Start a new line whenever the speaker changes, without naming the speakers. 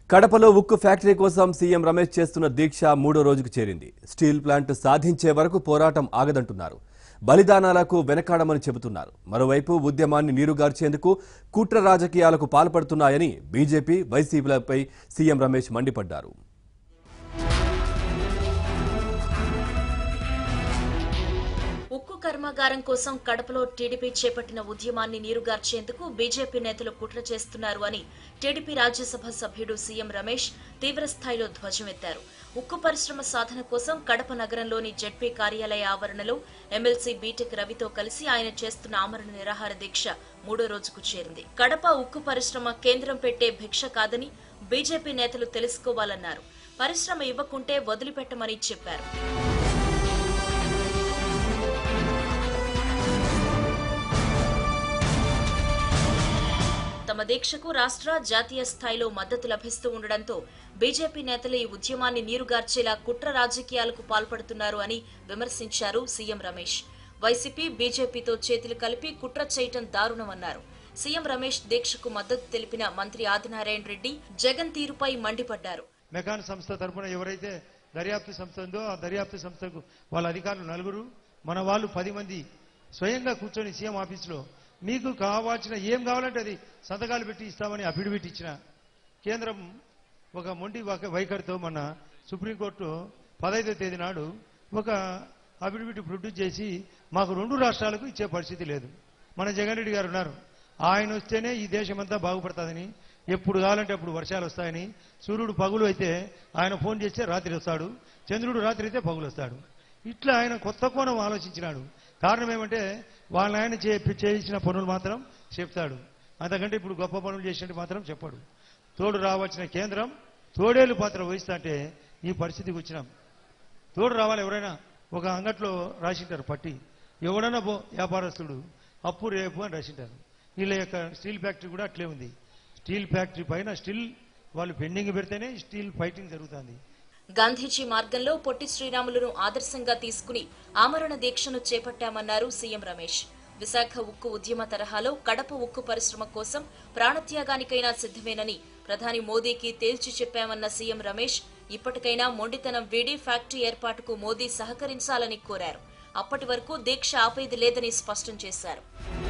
కడపలో ఉక్కు ఫ్యాక్టరీ కోసం సీఎం రమేష్ చేస్తున్న దీక్ష మూడో రోజుకు చేరింది స్టీల్ ప్లాంట్ సాధించే వరకు పోరాటం ఆగదంటున్నారు బలిదానాలకు వెనకాడమని చెబుతున్నారు మరోవైపు ఉద్యమాన్ని నీరుగార్చేందుకు కుట్ర రాజకీయాలకు పాల్పడుతున్నాయని బీజేపీ వైసీపీలపై సీఎం రమేష్ మండిపడ్డారు
ఉక్కు కర్మాగారం కోసం కడపలో టీడీపీ చేపట్టిన ఉద్యమాన్ని నీరుగార్చేందుకు బీజేపీ నేతలు కుట్ర చేస్తున్నారు అని టీడీపీ రాజ్యసభ సభ్యుడు సీఎం రమేష్ తీవ్రస్థాయిలో ధ్వజమెత్తారు ఉక్కు పరిశ్రమ సాధన కోసం కడప నగరంలోని జెడ్పీ కార్యాలయ ఆవరణలో ఎమ్మెల్సీ బీటెక్ రవితో కలిసి ఆయన చేస్తున్న ఆమరణ నిరాహార దీక్ష మూడో రోజుకు చేరింది కడప ఉక్కు పరిశ్రమ కేంద్రం పెట్టే భిక్ష కాదని బీజేపీ నేతలు తెలుసుకోవాలన్నారు పరిశ్రమ ఇవ్వకుంటే వదిలిపెట్టమని చెప్పారు తమ దీక్షకు రాష్ట్ర జాతీయ స్థాయిలో మద్దతు లభిస్తూ ఉండడంతో బీజేపీ నేతలు ఈ ఉద్యమాన్ని నీరుగార్చేలా కుట్ర రాజకీయాలకు పాల్పడుతున్నారు అని విమర్శించారు సీఎం రమేష్ వైసీపీ బీజేపీతో చేతులు కలిపి కుట్ర చేయటం దారుణమన్నారు సీఎం రమేష్ దీక్షకు మద్దతు తెలిపిన మంత్రి ఆదినారాయణ రెడ్డి జగన్ తీరుపై మండిపడ్డారు
మెకాన్ సంస్థ తరపున ఎవరైతే దర్యాప్తు సంస్థ ఉందో ఆ దర్యాప్తు సంస్థకు వాళ్ళ అధికారులు నలుగురు మన వాళ్ళు పది మంది స్వయంగా కూర్చొని సీఎం ఆఫీసులో మీకు కావాల్సిన ఏం కావాలంటే అది సంతకాలు పెట్టి ఇస్తామని అఫిడవిట్ ఇచ్చిన కేంద్రం ఒక మొండి వక- వైఖరితో మొన్న సుప్రీంకోర్టు పదహైదో తేదీ నాడు ఒక అఫిడవిట్ ప్రొడ్యూస్ చేసి మాకు రెండు రాష్ట్రాలకు ఇచ్చే పరిస్థితి లేదు మన జగన్ రెడ్డి గారు ఉన్నారు ఆయన వస్తేనే ఈ దేశమంతా బాగుపడుతుందని ఎప్పుడు కావాలంటే అప్పుడు వర్షాలు వస్తాయని సూర్యుడు పగులు అయితే ఆయన ఫోన్ చేస్తే రాత్రి వస్తాడు చంద్రుడు రాత్రి అయితే పగులు వస్తాడు ఇట్లా ఆయన కొత్త కోణం ఆలోచించినాడు కారణం ఏమంటే వాళ్ళ ఆయన చే- చేయించిన పనులు మాత్రం చెప్తాడు అంతకంటే ఇప్పుడు గొప్ప పనులు చేసినట్టు మాత్రం చెప్పడు తోడు రావాల్సిన కేంద్రం తోడేలు పాత్ర వహిస్తా అంటే ఈ పరిస్థితికి వచ్చినాం తోడు రావాలి ఎవరైనా ఒక అంగట్లో రాసింటారు పట్టి ఎవడన్నా పో వ్యాపారస్తుడు అప్పు రేపు అని రాసింటారు వీళ్ళ యొక్క స్టీల్ ఫ్యాక్టరీ కూడా అట్లే ఉంది స్టీల్ ఫ్యాక్టరీ పైన స్టిల్ వాళ్ళు పెండింగ్ పెడితేనే స్టీల్ ఫైటింగ్ జరుగుతుంది
గాంధీజీ మార్గంలో పొట్టి శ్రీరాములను ఆదర్శంగా తీసుకుని ఆమరణ దీక్షను చేపట్టామన్నారు సీఎం రమేష్ విశాఖ ఉక్కు ఉద్యమ తరహాలో కడప ఉక్కు పరిశ్రమ కోసం ప్రాణత్యాగానికైనా సిద్ధమేనని ప్రధాని మోదీకి తేల్చి చెప్పామన్న సీఎం రమేష్ ఇప్పటికైనా మొండితనం వీడి ఫ్యాక్టరీ ఏర్పాటుకు మోదీ సహకరించాలని కోరారు అప్పటి వరకు దీక్ష ఆపేది లేదని స్పష్టం చేశారు